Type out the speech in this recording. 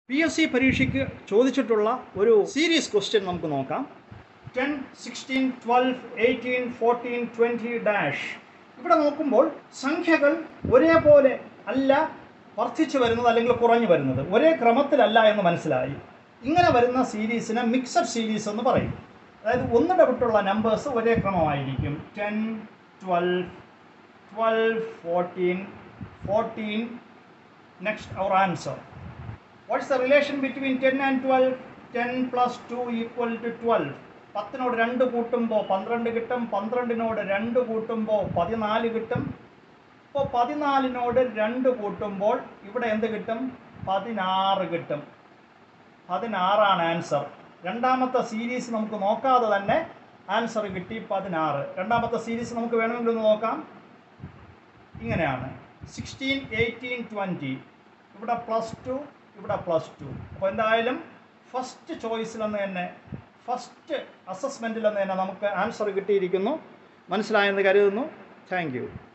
P S C പരീക്ഷയ്ക്ക് ചോദിച്ചിട്ടുള്ള ഒരു സീരീസ് ക്വസ്റ്റ്യൻ നമുക്ക് നോക്കാം ten sixteen twelve eighteen fourteen twenty dash ഇവിടെ നോക്കുമ്പോൾ സംഖ്യകൾ ഒരേപോലെ അല്ല വർദ്ധിച്ചു വരുന്നത് അല്ലെങ്കിൽ കുറഞ്ഞു വരുന്നത് ഒരേ ക്രമത്തിലല്ല എന്ന് മനസ്സിലായി ഇങ്ങനെ വരുന്ന സീരീസിനെ മിക്സഡ് സീരീസ് എന്ന് പറയും അതായത് ഒന്നിടവിട്ടുള്ള നമ്പേഴ്സ് ഒരേ ക്രമമായിരിക്കും ten twelve twelve fourteen fourteen next അവർ answer what's the relation between ten and twelve ten plus two equal to twelve പത്തിനോട് രണ്ട് കൂട്ടുമ്പോൾ പന്ത്രണ്ട് കിട്ടും പന്ത്രണ്ടിനോട് രണ്ട് കൂട്ടുമ്പോൾ പതിനാല് കിട്ടും ഇപ്പോൾ പതിനാലിനോട് രണ്ട് കൂട്ടുമ്പോൾ ഇവിടെ എന്ത് കിട്ടും പതിനാറ് കിട്ടും പതിനാറാണ് ആൻസർ രണ്ടാമത്തെ സീരീസ് നമുക്ക് നോക്കാതെ തന്നെ ആൻസർ കിട്ടി പതിനാറ് രണ്ടാമത്തെ സീരീസ് നമുക്ക് വേണമെങ്കിൽ ഒന്ന് നോക്കാം ഇങ്ങനെയാണ് സിക്സ്റ്റീൻ എയ്റ്റീൻ ട്വൻറ്റി ഇവിടെ പ്ലസ് ടു ഇവിടെ പ്ലസ് ടു അപ്പോൾ എന്തായാലും ഫസ്റ്റ് ചോയ്സിലെന്ന് തന്നെ ഫസ്റ്റ് അസസ്മെൻറ്റിലെന്ന് തന്നെ നമുക്ക് ആൻസർ കിട്ടിയിരിക്കുന്നു മനസ്സിലായെന്ന് കരുതുന്നു താങ്ക് യു